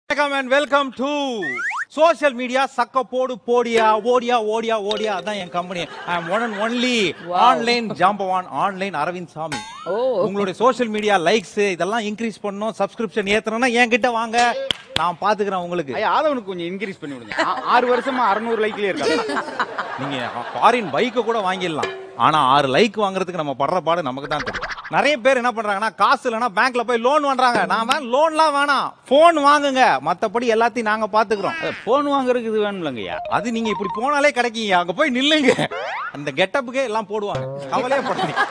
வணக்கம் and welcome to social media சக்க போடு போடியா ஓடியா ஓடியா ஓடியா அதான் என் company I am one and only online ஜாம்பவான் ஆன்லைன் அரவிந்த் சாமி ஓ உங்களுடைய சோஷியல் மீடியா லைக்ஸ் இதெல்லாம் இன்க்ரீஸ் பண்ணணும் சப்ஸ்கிரிப்ஷன் ஏத்தணும்னா என்கிட்ட வாங்க நான் பாத்துக்கிறேன் உங்களுக்கு ஐயா ஆதவனுக்கு கொஞ்சம் இன்க்ரீஸ் பண்ணி விடுங்க ஆ- ஆறு வருஷமா அறுநூறு லைக்லயே இருக்காங்க நீங்க ஃபாரின் பைக்கை கூட வாங்கிடலாம் ஆனா ஆறு லைக் வாங்குறதுக்கு நம்ம படுற பாடு நமக்கு தான் தெரியும் நிறைய பேர் என்ன பண்றாங்கன்னா காசு இல்லைன்னா பேங்க்ல போய் லோன் பண்றாங்க நான் தான் லோன்லாம் வேணாம் போன் வாங்குங்க மத்தபடி எல்லாத்தையும் நாங்க பாத்துக்கிறோம் போன் வாங்குறதுக்கு இது வேணும்லங்கய்யா அது நீங்க இப்படி போனாலே கிடைக்கீங்க அங்க போய் நில்லுங்க அந்த கெட்டப்புக்கே எல்லாம் போடுவாங்க கவலையே படாதீங்க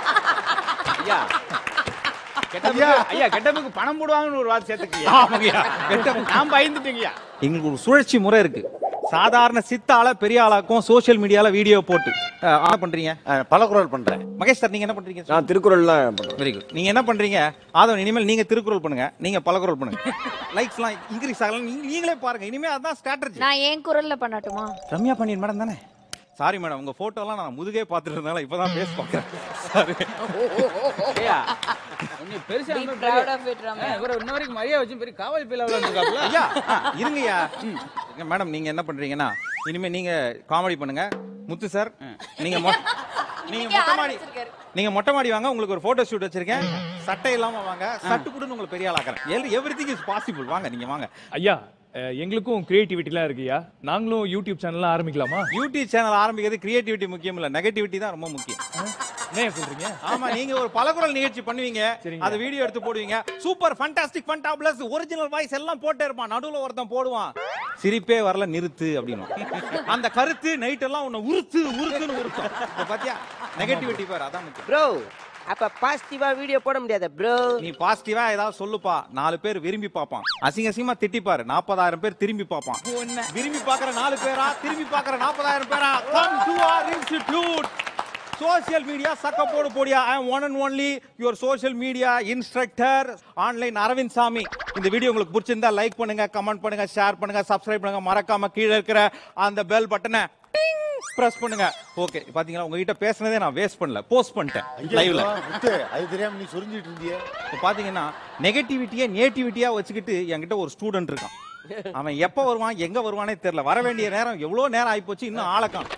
ஐயா கெட்டப்புக்கு ஐயா கெட்டப்புக்கு பணம் போடுவாங்கன்னு ஒரு வார்த்தை சேர்த்துக்கய்யா ஆமாங்கய்யா கெட்டப்பு நான் பயந்துட்டேங்கய்யா எங்களுக்கு ஒரு சுழற்சி முறை இருக்கு சாதாரண சித்தால பெரிய ஆளாக்கும் சோஷியல் மீடியால வீடியோ போட்டு அஹ், ஆ பண்றீங்க பல குரல் பண்றேன் மகேஷ் சார் நீங்க என்ன பண்றீங்க நான் திருக்குறள்லாம் பண்றேன் வெரி குட் நீங்க என்ன பண்றீங்க ஆதவன் இனிமேல் நீங்க திருக்குறள் பண்ணுங்க நீங்க பலகுறள் பண்ணுங்க லைக்ஸ்லாம் இன்க்ரீஸ் ஆகலாம் நீங்க- நீங்களே பாருங்க இனிமே அதான் ஸ்ட்ராட்டஜி நான் ஏன் குரல்ல பண்ணட்டுமா ரம்யா பண்ணியன் மேடம் தானே சாரி மேடம் உங்க போட்டோலாம் நான் முதுகே பார்த்துட்டு இருந்தாலும் இப்பதான் பேச பார்க்கறேன் சாரி ஐயா கொஞ்சம் பெருசா Be இருந்தா proud பெரிய- of it, ரம்யா. ஆ, இவரை இன்ன வரைக்கும் மரியாதை வச்சு பெரிய காவல் பையில இருக்காப்ல ஐயா ஆ, இருங்கய்யா ம். மேடம் நீங்க என்ன பண்றீங்கன்னா இனிமே நீங்க காமெடி பண்ணுங்க முத்து சார் நீங்க மொ- நீங்க இன்னைக்கு மொட்டை மாடி ஆரம்பிச்சிருக்காரு. நீங்க மொட்டை மாடி வாங்க உங்களுக்கு ஒரு போட்டோ ஷூட் வச்சிருக்கேன் சட்டை இல்லாம வாங்க சட்டு கூட உங்களை பெரிய ஆளாக்குறேன் எவ்ரி திங் இஸ் பாசிபிள் வாங்க நீங்க வாங்க ஐயா அஹ், எங்களுக்கும் கிரியேட்டிவிட்டிலாம் இருக்குயா நாங்களும் யூடியூப் சேனல்லாம் ஆரம்பிக்கலாமா யூடியூப் சேனல் ஆரம்பிக்கிறது கிரியேட்டிவிட்டி முக்கியம் இல்ல நெகட்டிவிட்டி தான் ரொம்ப முக்கியம் என்ன சொல்றீங்க ஆமா நீங்க ஒரு பலகுரல் நிகழ்ச்சி பண்ணுவீங்க சரிங்க. அது வீடியோ எடுத்து போடுவீங்க சூப்பர் ஃபண்டாஸ்டிக் ஃபண்டாபிளஸ் ஒரிஜினல் வாய்ஸ் எல்லாம் போட்டே இருப்பான் நடுவுல ஒருத்தன் போடுவான் சிரிப்பே வரல நிறுத்து அப்படின்னு அந்த கருத்து நைட் எல்லாம் உன்னை உருத்து உருத்துன்னு உருத்தும் இப்ப பாத்தியா நெகட்டிவிட்டி பாரு அதான் முக்கியம் ப்ரோ அப்ப பாசிட்டிவா வீடியோ போட முடியாத ப்ரோ நீ பாசிட்டிவா ஏதாவது சொல்லுப்பா நாலு பேர் விரும்பி பார்ப்பான் அசிங்க அசிங்கமா திட்டிப்பாரு நாற்பதாயிரம் பேர் திரும்பி பார்ப்பான் விரும்பி பார்க்கற நாலு பேரா திரும்பி பார்க்கற நாற்பதாயிரம் பேரா come to our institute social media சக்க போடு போடியா I one and only your social media instructor online Aravind Swamy இந்த வீடியோ உங்களுக்கு பிடிச்சிருந்தா லைக் பண்ணுங்க கமெண்ட் பண்ணுங்க ஷேர் பண்ணுங்க சப்ஸ்கிரைப் பண்ணுங்க மறக்காம கீழே இருக்கிற அந்த பெல் பட்டனை பிரஸ் பண்ணுங்க ஓகே பாத்தீங்களா உங்ககிட்ட பேசுனதே நான் வேஸ்ட் பண்ணல போஸ்ட் பண்ணிட்டேன் லைவ்ல முத்து, அது தெரியாம நீ சொரிஞ்சிட்டு இருந்தியே இப்போ பாத்தீங்கன்னா நெகட்டிவிட்டியை நேட்டிவிட்டியா வச்சுக்கிட்டு என்கிட்ட ஒரு ஸ்டூடெண்ட் இருக்கான் அவன் எப்போ வருவான் எங்க வருவானே தெரியல வர வேண்டிய நேரம் எவ்வளோ நேரம் ஆயிப்போச்சு இன்னும் ஆளக்கான்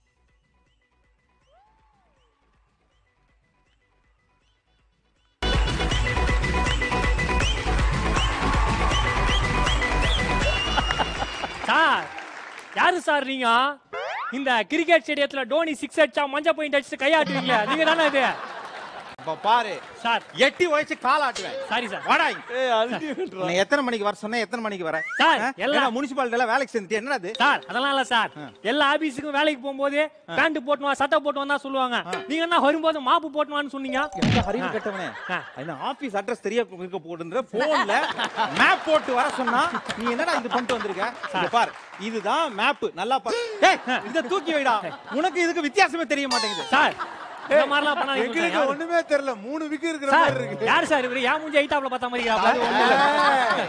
சார் யாரு சார் நீங்க இந்த கிரிக்கெட் ஸ்டேடியத்துல டோனி சிக்ஸ் அடிச்சா மஞ்சள் பாயிண்ட் அடிச்சு கையாட்டுவீங்க நீங்க தானே இது இப்போ பாரு சார் எட்டி வயசு காலாட்டுவேன் சாரி சார் வாடா நீ எத்தனை மணிக்கு வர சொன்ன எத்தனை மணிக்கு வர சார், எல்லாம்- முனிசிபாலிட்டில வேலைக்கு சேர்ந்துட்டு என்னடா அது சார் அதெல்லாம் இல்ல சார் எல்லா ஆபீஸுக்கும் வேலைக்கு போகும்போது பேண்ட் போட்டு வா சட்டை போட்டு வந்தா சொல்லுவாங்க நீங்க என்ன வரும்போது மாப்பு போட்டு வான்னு சொன்னீங்க எங்க அறிவு கட்டவனே ஆ. என்ன ஆபீஸ் அட்ரஸ் தெரிய இருக்க போடுன்ற போன்ல மேப் போட்டு வர சொன்னா நீ என்னடா இது பண்ணிட்டு வந்திருக்க இங்க பார் இதுதான் மேப் நல்லா பாரு ஏய் இத தூக்கி வைடா உனக்கு இதுக்கு வித்தியாசமே தெரிய மாட்டேங்குது சார் இந்த மாதிரிலாம் பண்ணாதீங்க எங்களுக்கு சார். ஒண்ணுமே தெரியல மூணு விக்கு இருக்கிற சார் மாதிரி இருக்கு யார் சார் இவரு ஏன் மூஞ்சி ஐட்டாப்ல பார்த்த மாதிரி அது ஒண்ணும் இல்ல.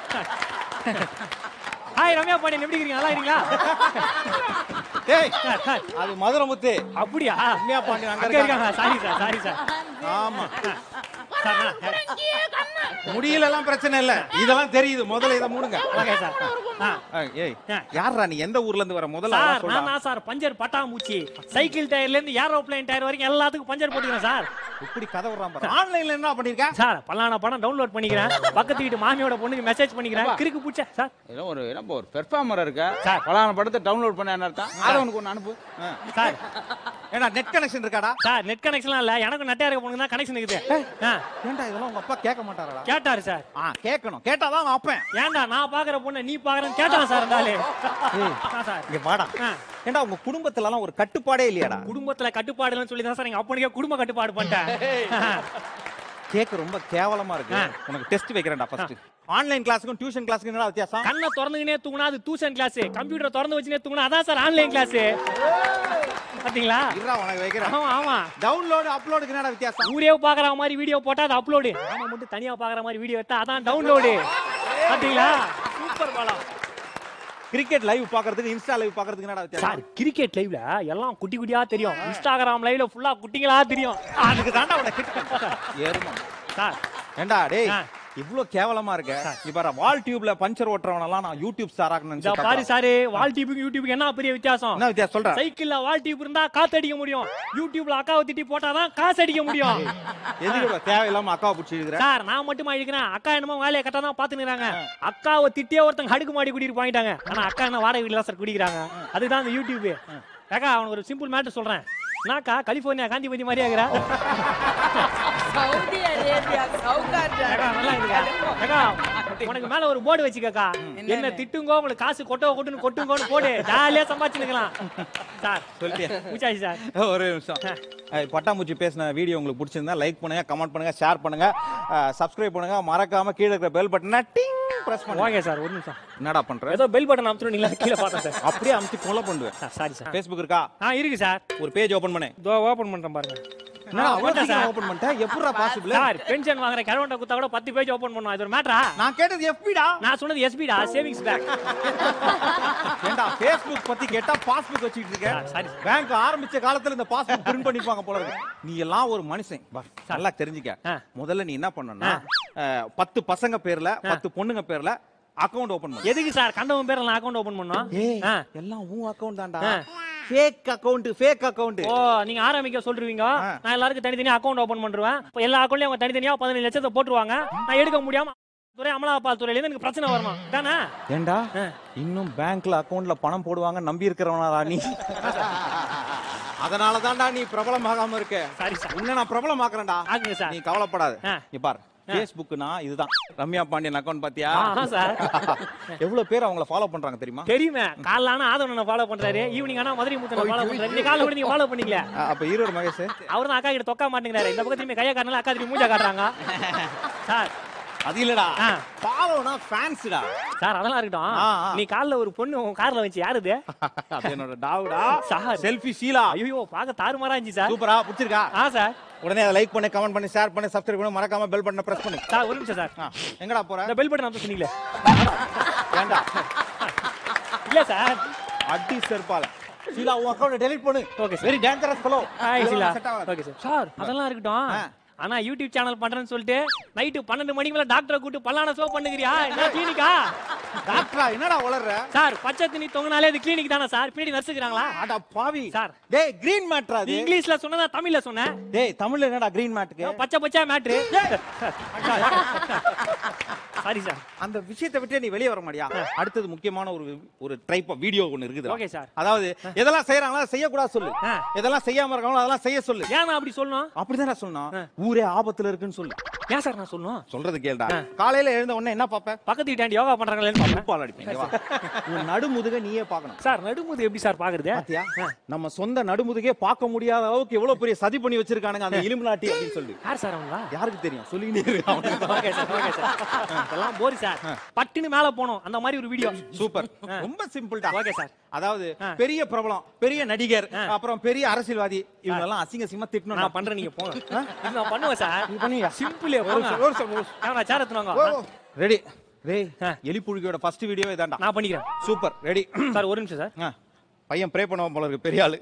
ஹாய் ரம்யா பாண்டியன் எப்படி இருக்கீங்க நல்லா இருக்கீங்களா டேய் சார், சார், அது மதுரை முத்து அப்படியா ரம்யா பாண்டியன் அங்க அங்க இருக்காங்க இருக்காங்க சாரி சார் சாரி சார் ஆமா சார் நான்- முடியல எல்லாம் பிரச்சனை இல்ல இதெல்லாம் தெரியுது முதல்ல இத மூடுங்க ஓகே சார் ஆ. ஏய், ஏய் ஆ. யாரா நீ எந்த ஊர்ல இருந்து வர முதல்ல சார் அதெல்லாம் நான் சொல்றா தான் சார் பஞ்சர் பட்டாம்பூச்சி சைக்கிள் டயர்ல இருந்து ஏரோப்ளேன் டயர் வரைக்கும் எல்லாத்துக்கும் பஞ்சர் போட்டுக்கிறேன் சார் இப்படி கதை விடுறான் பாரு ஆன்லைன்ல என்ன பண்ணிருக்க சார் பல்லான படம் டவுன்லோட் பண்ணிக்கிறேன் பக்கத்து வீட்டு மாமியோட பொண்ணுக்கு மெசேஜ் பண்ணிக்கிறேன் கிறுக்கு பூச்ச சார் ஏதோ ஒரு என்ன ஒரு பெர்ஃபார்மர் இருக்கா சார். பலான படத்தை டவுன்லோட் பண்ண என்ன அர்த்தம் ஆதவனுக்கு ஒன்று அனுப்பு சார் ஏன்னா நெட் கனெக்ஷன் இருக்காடா சார் நெட் கனெக்ஷன்லாம் இல்ல எனக்கு நெட்டா இருக்க பொண்ணுக்கு தான் கனெக்ஷன் இருக்குது ஆ, ஏன்டா இதெல்லாம் உங்க அப்பா கேட்க மாட்டாரடா கேட்டாரு சார் ஆ கேட்கணும் கேட்டாதான் அவன் அப்பேன் ஏன்டா நான் பாக்குற பொண்ணை நீ பாக்குறேன்னு கேட்டான் சார் இருந்தாலே ஆ, சார் இங்க வாடா ஆ. ஏன்டா உங்க குடும்பத்துல எல்லாம் ஒரு கட்டுப்பாடே இல்லையாடா குடும்பத்துல கட்டுப்பாடுன்னு சொல்லி தான் சார் எங்க அப்பனுக்கே குடும்ப கட்டுப்பாடு பண்ணிட்டேன் கேக் ரொம்ப கேவலமா இருக்கு ஆ. உனக்கு டெஸ்ட் வைக்கிறேன்டா ஃபர்ஸ்ட் ஆன்லைன் கிளாஸுக்கும் டியூஷன் கிளாஸுக்கும் என்ன வித்தியாசம் கண்ணை திறந்துக்கினே தூங்கினா அது டியூஷன் கிளாஸ் கம்ப்யூட்டர் திறந்து வச்சுனே தூங்கினா அதான் சார் ஆன்லைன் கிளாஸ் பாத்தீங்களா இருடா உனக்கு வைக்கிறேன் ஆமா ஆமா டவுன்லோடு அப்லோடுக்கு என்னடா வித்தியாசம் ஊரே பாக்குற மாதிரி வீடியோ போட்டா அது அப்லோடு நாம மட்டும் தனியா பாக்குற மாதிரி வீடியோ எடுத்தா அதான் டவுன்லோடு பாத்தீங்களா சூப்பர் படம் கிரிக்கெட் லைவ் பாக்குறதுக்கு இன்ஸ்டா லைவ் பாக்குறதுக்கு என்னடா சார் வித்தியாசம் கிரிக்கெட் லைவ்ல எல்லாம் குட்டி குட்டியா தெரியும் இன்ஸ்டாகிராம் லைவ்ல ஃபுல்லா குட்டிங்களா தெரியும் அதுக்கு தாண்டா உனக்கு ஏறுமா சார் ஏண்டா டேய் ஆ. இவ்ளோ கேவலமா இருக்க இப்ப வால் டியூப்ல பஞ்சர் ஓட்டுறவனெல்லாம் நான் யூடியூப் ஸ்டார் ஆகணும்னு இந்த பாரு சாரு வால் டியூபுக்கு யூடியூபுக்கு என்ன பெரிய வித்தியாசம் என்ன வித்தியாசம் சொல்றேன் சைக்கிள்ல வால் டியூப் இருந்தா காத்து அடிக்க முடியும் யூடியூப்ல அக்காவை திட்டி போட்டாதான் காசு அடிக்க முடியும் எதுக்கு இவ்வளவு தேவையில்லாம அக்காவை பிடிச்சி இருக்கிற சார் நான் மட்டுமா இழுக்கிறேன் அக்கா என்னமோ வேலையை கரெக்டா தான் பாத்துக்கிறாங்க அக்காவை திட்டியே ஒருத்தங்க அடுக்கு மாடி குடிட்டு வாங்கிட்டாங்க ஆனா அக்கா என்ன வாடகை வீட்டுல சார் குடிக்கிறாங்க அதுதான் அந்த யூடியூப் அக்கா அவனுக்கு ஒரு சிம்பிள் மேட்டர் சொல்றேன் என்னக்கா கலிபோர்னியா காந்திபதி மாதிரி ஆகுறா சவுதி அரேபியா சவுகார்ஜா அக்கா, நல்லா இருக்குக்கா. அக்கா, உனக்கு மேல ஒரு போர்டு வச்சுக்கக்கா என்ன திட்டுங்கோ உங்களுக்கு காசு கொட்டோ கொட்டுன்னு கொட்டுங்கோன்னு போடு ஜாலியா சம்பாதிச்சுக்கலாம் சார் சொல்லிட்டியா முச்சாச்சு சார் ஒரு நிமிஷம் அஹ் பட்டாம்பூச்சி பேசின வீடியோ உங்களுக்கு பிடிச்சிருந்தா லைக் பண்ணுங்க கமெண்ட் பண்ணுங்க ஷேர் பண்ணுங்க சப்ஸ்கிரைப் பண்ணுங்க மறக்காம கீழே இருக்கிற பெல் பட்டனை டிங் பிரஸ் பண்ணுங்க ஓகே சார் ஒரு நிமிஷம் என்னடா பண்ற ஏதோ பெல் பட்டன் அமுத்துறோம் நீங்களா கீழே பார்த்தேன் சார் அப்படியே அமுத்தி கொலை பண்ணுவேன் சாரி சார் ஃபேஸ்புக் இருக்கா ஆ இருக்கு சார் ஒரு பேஜ் ஓபன் பண்ணு இதோ ஓபன் பண்றேன் பாருங்க என்னடா அவ்வளவு பண்ணேன் சீக்கிரம் சார். ஓபன் பண்ணிட்டேன் எப்படிடா பாசிபிள் சார் பென்ஷன் வாங்குற கிழவன்ட்ட குத்தா கூட பத்து பேஜ் ஓபன் பண்ணுவோம் இது ஒரு மேட்டரா நான் கேட்டது எஃபிடா நான் சொன்னது எஸ்பிடா சேவிங்ஸ் பேங்க் ஏண்டா ஃபேஸ்புக் பத்தி கேட்டா பாஸ்புக் வச்சிட்டு இருக்க ஆ, சரி. பேங்க் ஆரம்பிச்ச காலத்துல இந்த பாஸ்புக் பிரிண்ட் பண்ணிப்பாங்க போல இருக்கு நீ எல்லாம் ஒரு மனுஷன் வா, நல்லா தெரிஞ்சுக்க ஆ. முதல்ல நீ என்ன பண்ணணும்னா அஹ், பத்து பசங்க பேர்ல பத்து பொண்ணுங்க பேர்ல அக்கவுண்ட் ஓபன் பண்ணு எதுக்கு சார் கண்டவன் பேர்ல நான் அக்கௌண்ட் ஓபன் பண்ணோம் ஏய் ஆ. எல்லாம் உன் அக்கவுண்ட் தான்டா ஆ. ஃபேக் அக்கவுண்ட் ஃபேக் அக்கவுண்ட் ஓ நீங்க ஆரம்பிக்க சொல்றீங்க ஆ. நான் எல்லாருக்கும் தனித்தனியா அக்கௌண்ட் ஓபன் பண்றேன் இப்போ எல்லா அக்கௌண்ட்லயும் அவங்க தனித்தனியா பதினஞ்சு லட்சத்தை போட்டுருவாங்க நான் எடுக்க முடியாம துறை அமலாபால் துறையில இருந்து எனக்கு பிரச்சனை வரணும் தானே ஏண்டா ஆ. இன்னும் பேங்க்ல அக்கவுண்ட்ல பணம் போடுவாங்க நம்பி இருக்கிறவனா நீ அதனால தான்டா நீ பிரபலமாகாம இருக்க சாரி சார் உன்னை நான் பிரபலமாக்குறேன்டா ஆகுங்க சார் நீ கவலைப்படாத ஆ. இங்க பார் ஃபேஸ்புக்னா இதுதான் ரம்யா பாண்டியன் அக்கவுண்ட் பாத்தியா ஆ, சார். எவ்வளவு பேர் அவங்கள ஃபாலோ பண்றாங்க தெரியுமா தெரியுமே காலைல ஆனா ஆதவனை ஃபாலோ பண்றாரு ஈவினிங் ஆனா மதுரை முத்தனை ஃபாலோ பண்றாரு நீங்க காலைல கூட நீங்க ஃபாலோ பண்ணீங்களே அ- அப்ப ஈரோடு மகேஷ் அவர் தான் அக்கா கிட்ட தொக்கா மாட்டேங்கிறாரு இந்த பக்கத்துல கையா காரணம் அக்கா திரும்பி மூஞ்சா காட்டுறாங்க சார் அது இல்லடா ஆ. ஃபாலோனா ஃபேன்ஸ்டா சார் அதெல்லாம் இருக்கட்டும் ஆ, ஆ. நீ காலைல ஒரு பொண்ணு உன் கார்ல வச்சு யாருது அது என்னோட டாவுடா சார். செல்ஃபி ஷீலா ஐயோ பார்க்க தாறுமாறா இருந்துச்சு சார் சூப்பரா பிடிச்சிருக்கா ஆ சார் உடனே அதை லைக் பண்ணு கமெண்ட் பண்ணி ஷேர் பண்ணி சப்ஸ்கிரைப் பண்ணி மறக்காம பெல் பட்டனை பிரஸ் பண்ணு சார் ஒரு நிமிஷம் சார் ஆ, எங்கடா போற இந்த பெல் பட்டன் நம்ம சொன்னீங்களே ஏண்டா இல்ல சார் அடி செருப்பால ஷீலா உன் அக்கவுண்ட் டெலீட் பண்ணு Okay, sir. Very dangerous fellow hi சிலா ஓகே சார் சார் அதெல்லாம் இருக்கட்டும் ஆ. ஆனா யூடியூப் சேனல் பண்றேன்னு சொல்லிட்டு நைட்டு பன்னெண்டு மணிக்கு மேல டாக்டரை கூட்டு பல்லான சோ பண்ணுகிறியா என்ன கிளினிக்கா டாக்டரா என்னடா வளர்ற சார் பச்சை தண்ணி தொங்கினாலே இது கிளினிக் தானே சார் பின்னாடி நர்ஸுக்குறாங்களா அட பாவி சார். டேய் கிரீன் மேட்ரா நீ அது இங்கிலீஷ்ல சொன்னதா தமிழ்ல சொன்னேன் டேய் தமிழ்ல என்னடா கிரீன் மேட்க்கு பச்சை பச்சை மேட்ரு சாரி சார் அந்த விஷயத்தை விட்டு நீ வெளியே வர மாட்டியா அடுத்தது முக்கியமான ஒரு ஒரு டைப் வீடியோ ஒன்னு இருக்குது Okay, sir. அதாவது எதெல்லாம் செய்யறாங்களோ அதை செய்யக்கூடாது சொல்லு ஆ. எதெல்லாம் செய்யாம இருக்காங்களோ அதெல்லாம் செய்ய சொல்லு ஏன் நான் அப்படி சொல்லணும் அப்படிதான் சொன்னோம் ஊரே ஆபத்துல இருக்குன்னு சொல்லு ஏன் சார் நான் சொல்லணும் சொல்றது கேளுடா காலையில எழுந்த உடனே என்ன பாப்ப பக்கத்து வீட்டாண்டி யோகா பண்றாங்களேன்னு பாப்பேன் பால் அடிப்பீங்க வா. உன் நடுமுதுக நீயே பார்க்கணும் சார் நடுமுது எப்படி சார் பாக்குறது பாத்தியா நம்ம சொந்த நடுமுதுகே பார்க்க முடியாத அளவுக்கு எவ்வளவு பெரிய சதி பண்ணி வச்சிருக்கானுங்க அந்த இலுமினாட்டி அப்படின்னு சொல்லி யார் சார் அவங்களா யாருக்கு தெரியும் சொல்லிக்கிட்டே இருக்கு அவனுக்கு தான். ஓகே சார் ஓகே சார் இதெல்லாம் போரி சார் பட்டுன்னு மேல போனோம் அந்த மாதிரி ஒரு வீடியோ சூப்பர் ரொம்ப சிம்பிள்டா ஓகே சார் அதாவது ஆ. பெரிய பிரபலம் பெரிய நடிகர் ஆ. அப்புறம் பெரிய அரசியல்வாதி இவங்க எல்லாம் அசிங்க அசிங்கமா திட்டணும் நான் பண்றேன் நீங்க போங்க இது நான் பண்ணுவேன் சார் நீ பண்ணுவியா? சிம்பிளே ஒரு போங்க நிமிஷம், ஒரு நிமிஷம், ஒரு நிமிஷம். நான் சேர் எடுத்துவாங்க ரெடி டேய் ஆ. எலிப்புழுகியோட ஃபர்ஸ்ட் வீடியோ இதான்டா நான் பண்ணிக்கிறேன் சூப்பர் ரெடி சார் ஒரு நிமிஷம் சார் பையன் ப்ரே பண்ணுவான் போல இருக்கு பெரிய ஆளு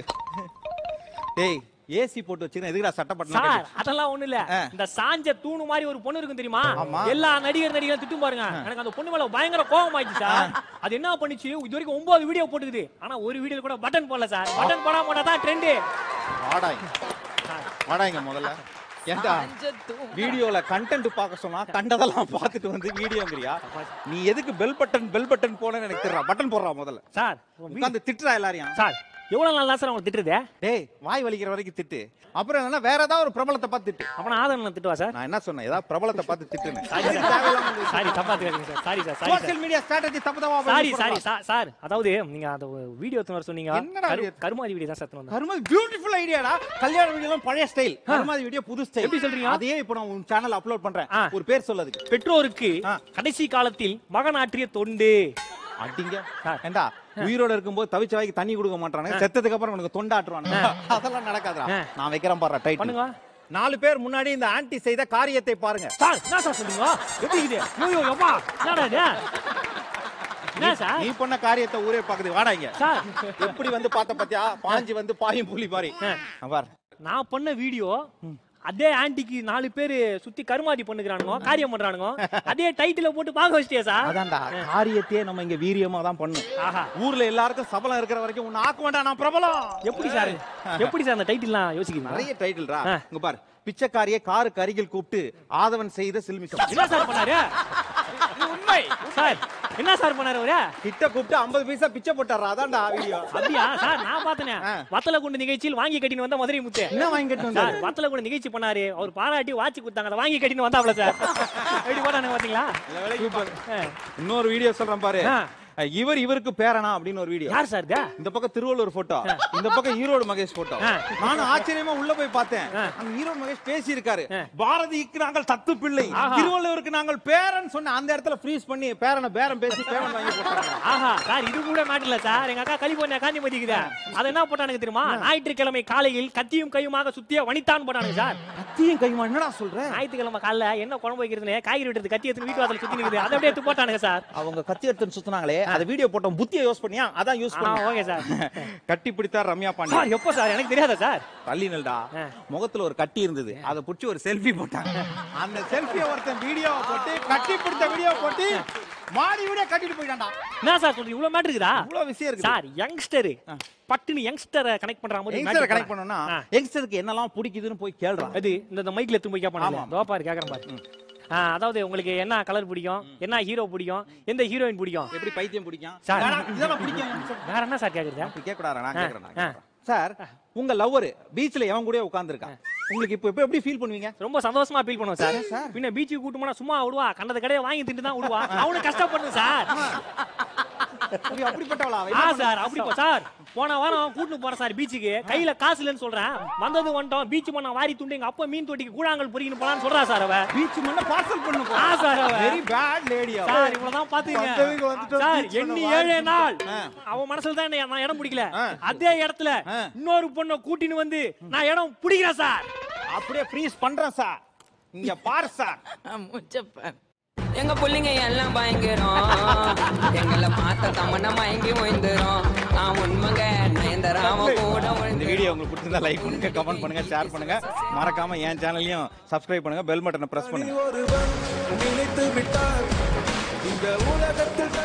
டேய் ஏசி போட்டு வச்சிருக்கேன் எதுக்குடா சட்டை சார் பட்டணும் அதெல்லாம் ஒண்ணு இல்ல ஆ. இந்த சாஞ்ச தூணு மாதிரி ஒரு பொண்ணு இருக்கும் தெரியுமா ஆமா. எல்லா நடிகர் நடிகர் திட்டும் பாருங்க எனக்கு அந்த பொண்ணு மேல பயங்கர கோவம் ஆயிடுச்சு சார் அது என்ன பண்ணுச்சு இது வரைக்கும் ஒன்பது வீடியோ போட்டுக்குது ஆனா ஒரு வீடியோ கூட பட்டன் போடல சார் பட்டன் போடாம போட்டா தான் ட்ரெண்ட் வாடா இங்க. வாடா இங்க முதல்ல ஏன்டா வீடியோல கண்டென்ட் பார்க்க சொன்னா கண்டதெல்லாம் பார்த்துட்டு வந்து வீடியோங்கறியா நீ எதுக்கு பெல் பட்டன் பெல் பட்டன் போனேன்னு எனக்கு தெரியல பட்டன் போடுறா முதல்ல சார் உட்காந்து திட்டுறா எல்லாரையும் சார் எவ்வளவு நாள் தான் சார் அவங்க திட்டுறது டேய் வாய் வலிக்கிற வரைக்கும் திட்டு அப்புறம் என்னன்னா வேற ஏதாவது ஒரு பிரபலத்தை பார்த்து திட்டு அப்ப நான் ஆதரவு திட்டுவா சார் நான் என்ன சொன்னேன் ஏதாவது பிரபலத்தை பார்த்து திட்டுன்னு சாரி சார் சாரி தப்பா தெரியாதுங்க sir sorry sir sorry sir social media strategy தப்பு தப்பா சாரி சாரி சார் சார் அதாவது நீங்க அந்த வீடியோ எடுத்து வர சொன்னீங்க என்னடா கரு- video? கருமாதி வீடியோ தான் சார் எடுத்துன்னு வந்தேன். கருமாதி பியூட்டிஃபுல் ஐடியாடா கல்யாண வீடியோலாம் பழைய ஸ்டைல் கருமாதி வீடியோ புது ஸ்டைல் எப்படி சொல்றீங்க? அதையே இப்போ நான் உன் சேனல் அப்லோட் பண்றேன் ஆ. ஒரு பேர் சொல்லு அதுக்கு பெற்றோருக்கு ஆ. கடைசி காலத்தில் மகன் ஆற்றிய தொண்டு அடிங்க சார். ஏண்டா உயிரோட இருக்கும்போது தவிச்ச வாய்க்கு தண்ணி கொடுக்க மாட்டானுங்க செத்ததுக்கு அப்புறம் உனக்கு தொண்டாட்டுவானுங்க அதெல்லாம் நடக்காதுடா ஆ. நான் வைக்கிறேன் பாரு டைட் பண்ணுங்க நாலு பேர் முன்னாடி இந்த ஆன்ட்டி செய்த காரியத்தை பாருங்க சார் என்ன சார் சொல்றீங்க எப்படி இது ஐயோ எப்பா என்னடா இது என்ன சார் நீ பண்ண காரியத்தை ஊரே பாக்குது வாடா இங்க சார் எப்படி வந்து பார்த்த பாத்தியா பாஞ்சி வந்து பாயும் புலி பாரி பார் நான் பண்ண வீடியோ அதே ஆன்ட்டிக்கு நாலு பேர் சுத்தி கருமாதி பண்ணுகிறானுங்க காரியம் பண்றானுங்க அதே டைட்டில போட்டு பார்க்க வச்சிட்டியா சார் அதான்டா காரியத்தையே நம்ம இங்க வீரியமா தான் பண்ணும் ஆஹா ஊர்ல எல்லாருக்கும் சபலம் இருக்கிற வரைக்கும் உன்னை ஆக்க வேண்டாம் நான் பிரபலம் எப்படி சார் எப்படி சார் அந்த டைட்டில்லாம் யோசிக்கிறீங்க நிறைய டைட்டில்ரா ஆ. இங்க பாரு பிச்சைக்காரியை காருக்கு அருகில் கூப்பிட்டு ஆதவன் செய்த சில்மிஷம் என்ன சார் பண்ணாரு உண்மை சார் என்ன சார் பண்ணாரு அவரு கிட்ட கூப்பிட்டு 50 பைசா பிச்சை போட்டாரா அதான்டா வீடியோ அப்படியா சார் நான் பார்த்தனே ஆ. வத்தல குண்டு நிகழ்ச்சியில் வாங்கி கட்டின்னு வந்த மதுரை முத்து என்ன வாங்கிட்டு சார் வந்தாரு வத்தல குண்டு நிகழ்ச்சி பண்ணாரு அவர் பாராட்டி வாட்சி கொடுத்தாங்க அதை வாங்கி கட்டின்னு வந்தாப்ல சார் எப்படி போட்டானுங்க பாத்தீங்களா சூப்பர் ஆ. இன்னொரு வீடியோ சொல்றேன் பாரு ஆ. இவர் இவருக்கு பேரனா அப்படின்னு ஒரு வீடியோ யார் சார் இது இந்த பக்கம் திருவள்ளூர் போட்டோ இந்த பக்கம் ஈரோடு மகேஷ் போட்டோ ஆ. நானும் ஆச்சரியமா உள்ள போய் பார்த்தேன் ஆ. அங்க ஈரோடு மகேஷ் பேசி இருக்காரு ஆ. பாரதிக்கு நாங்கள் தத்து பிள்ளை ஆஹா. திருவள்ளுவருக்கு நாங்கள் பேரன் சொன்ன அந்த இடத்துல ஃப்ரீஸ் பண்ணி பேரனை பேரன் பேசி பேரன் வாங்கி போட்டாங்க ஆஹா சார் இது கூட மாட்டல சார் எங்க அக்கா கலிபோர்னியா காந்திமதி இருக்குதா அதை என்ன போட்டானுங்க தெரியுமா ஞாயிற்றுக்கிழமை காலையில் கத்தியும் கையுமாக சுத்திய வனிதான் போட்டானுங்க சார் கத்தியும் கைமா என்னடா சொல்ற ஞாயிற்றுக்கிழமை காலைல என்ன குழம்பு வைக்கிறதுன்னு காய்கறி வெட்டுறது கத்தி எடுத்து வீட்டு வாசல் சுத்தி நிக்குது அதை அப்படியே எடுத்து போட்டானுங்க சார் அவங்க கத்தி எடுத்துன்னு சுத்துனாங்களே அந்த வீடியோ போட்டோம் புத்தியை யூஸ் பண்ணியா அதான் யூஸ் ஆ பண்ணி ஓகே சார் கட்டி பிடித்தார் ரம்யா பாண்டி சார் எப்போ சார் எனக்கு தெரியாதா சார் தள்ளி நில்டா ஆ. முகத்துல ஒரு கட்டி இருந்தது அதை புடிச்சு ஒரு செல்ஃபி போட்டாங்க அந்த செல்ஃபியை ஒருத்தன் வீடியோவை போட்டு கட்டி பிடித்த வீடியோ போட்டு மாடி வீடியோ கட்டிட்டு போயிட்டான்டா என்ன சார் சொல்றீங்க இவ்வளவு மேட்டர் இருக்குதா இவ்வளவு விஷயம் இருக்கு சார் யங்ஸ்டர் பட்டுன்னு யங்ஸ்டரை கனெக்ட் பண்ற மாதிரி யங்ஸ்டரை matter கனெக்ட் பண்ணனும்னா ஆ. யங்ஸ்டருக்கு என்னெல்லாம் பிடிக்குதுன்னு போய் கேளுடா அது இந்த இந்த மைக்ல எடுத்து போய் கேட்பானு ஆமா. தோ பாரு கேக்குறேன் பாரு ஆ, அதாவது உங்களுக்கு என்ன கலர் பிடிக்கும் என்ன ஹீரோ பிடிக்கும் எந்த ஹீரோயின் பிடிக்கும் எப்படி பைத்தியம் பிடிக்கும் சார். இதெல்லாம் இதெல்லாம் பிடிக்கும் வேற என்ன சார் கேக்குறது அப்படி கேட்கக்கூடாதா நான் ஆ, கேட்கறேன் நான் ஆ. கேட்கறேன். சார் உங்க லவ்வர் பீச்ல எவன் கூட உட்கார்ந்திருக்கான் உங்களுக்கு இப்போ இப்போ எப்படி ஃபீல் பண்ணுவீங்க ரொம்ப சந்தோஷமா ஃபீல் பண்ணுவோம் சார் பின்ன பீச்சுக்கு கூட்டு போனா சும்மா விடுவா கண்டத கடையை வாங்கி திட்டு தான் விடுவா அவனுக்கு கஷ்டப்படும் சார் அப்படி அப்படிப்பட்டவளா அவ? ஆ சார் அப்படி போ- சார் போன வாரம் கூட்டு போறேன் சார் பீச்சுக்கு கையில காசு இல்லைன்னு சொல்றேன் வந்தது வந்துட்டோம் பீச் பண்ண வாரி துண்டு எங்க அப்பா மீன் தொட்டிக்கு கூழாங்கல் பொறிக்கணும் போலான்னு சொல்றா சார் அவ பீச் மண்ண பார்சல் பண்ணு போ. ஆ சார் அவ வெரி பேட் லேடி அவ சார் இவ்வளவுதான் பாத்துங்க வந்தவங்க வந்துட்டோம், சார் beach எண்ணி பண்ண ஏழே நாள் ஆ. அவன் மனசுல தான் என்னை- நான் இடம் பிடிக்கல ஆ. அதே இடத்துல ஆ. இன்னொரு பொண்ணை கூட்டின்னு வந்து நான் இடம் பிடிக்கிறேன் சார் அப்படியே ஃப்ரீஸ் பண்றேன் சார் இங்க பாரு சார் முச்சப்ப எங்க புள்ளைங்க எல்லாம் பயங்கரம் எங்களை பார்த்த தமன மயங்கி ஓய்ந்துரும் நான் உண்மைங்க நயன்தராம கூட இந்த விழுந்து வீடியோ உங்களுக்கு பிடிச்சிருந்தா லைக் பண்ணுங்க கமெண்ட் பண்ணுங்க ஷேர் பண்ணுங்க மறக்காம என் சேனலையும் சப்ஸ்கிரைப் பண்ணுங்க பெல் பட்டனை பிரஸ் பண்ணுங்க ஒருவன் நினைத்து விட்டார் இந்த உலகத்தில்